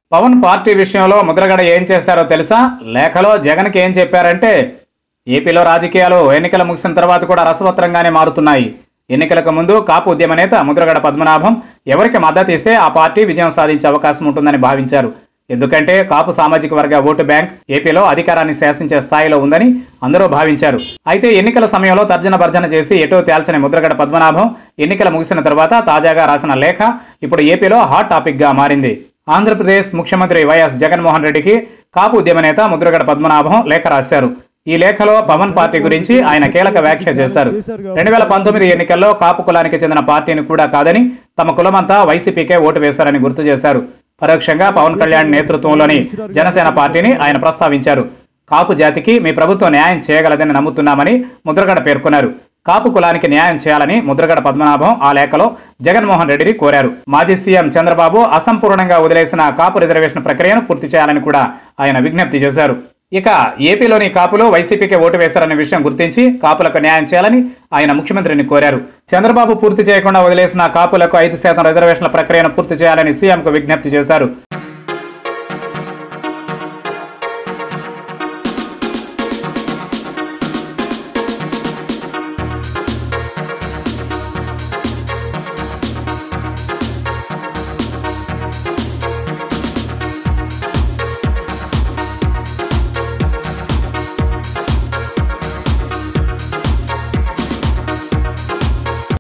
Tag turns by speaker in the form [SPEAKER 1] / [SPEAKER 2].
[SPEAKER 1] Pawan party విషయంలో ముద్రగడ ఏం చేశారో తెలుసా లేఖలో జగన్కి ఏం చెప్పారంటే ఏపీలో రాజకీయాలు ఎన్నికలు ముగిసిన తర్వాత కూడా రసవత్రంగానే మారుతున్నాయి ఎన్నికలకు ముందు కాపు ఉద్యమ నేత ముద్రగడ పద్మనాభం ఎవరికి మద్దతు ఇస్తే ఆ పార్టీ విజయం సాధించే అవకాశం ఉంటుందని భావించారు ఎందుకంటే కాపు సామాజిక వర్గ ఓటు బ్యాంక్ ఏపీలో అధికారాన్ని శాసించే స్థాయిలో ఉందని అందరూ భావించారు అయితే ఎన్నికల సమయంలో తర్జన భర్జన చేసి ఎటో తేల్చని ముద్రగడ పద్మనాభం ఎన్నికలు ముగిసిన తర్వాత తాజాగా రాసిన లేఖ ఇప్పుడు ఏపీలో హాట్ టాపిక్గా మారింది ఆంధ్రప్రదేశ్ ముఖ్యమంత్రి వైఎస్ జగన్మోహన్ రెడ్డికి కాపు ఉద్యమ నేత ముద్రగడ పద్మనాభం లేఖ రాశారు ఈ లేఖలో పవన్ పార్టీ గురించి ఆయన కీలక వ్యాఖ్య చేశారు రెండు వేల పంతొమ్మిది ఎన్నికల్లో కాపు కులానికి చెందిన పార్టీని కూడా కాదని తమ కులమంతా వైసీపీకే ఓటు వేశారని గుర్తు చేశారు పరోక్షంగా పవన్ కళ్యాణ్ నేతృత్వంలోని జనసేన పార్టీని ఆయన ప్రస్తావించారు కాపు జాతికి మీ ప్రభుత్వం న్యాయం చేయగలదని నమ్ముతున్నామని ముద్రగడ పేర్కొన్నారు కాపు కులానికి న్యాయం చేయాలని ముద్రగడ పద్మనాభం ఆ లేఖలో జగన్మోహన్ రెడ్డిని కోరారు మాజీ సీఎం చంద్రబాబు అసంపూర్ణంగా వదిలేసిన కాపు రిజర్వేషన్ ప్రక్రియను పూర్తి చేయాలని కూడా ఆయన విజ్ఞప్తి చేశారు ఇక ఏపీలోని కాపులు వైసీపీకి ఓటు వేశారనే విషయం గుర్తించి కాపులకు న్యాయం చేయాలని ఆయన ముఖ్యమంత్రిని కోరారు చంద్రబాబు పూర్తి చేయకుండా వదిలేసిన కాపులకు ఐదు శాతం రిజర్వేషన్ల ప్రక్రియను పూర్తి చేయాలని సీఎంకు విజ్ఞప్తి చేశారు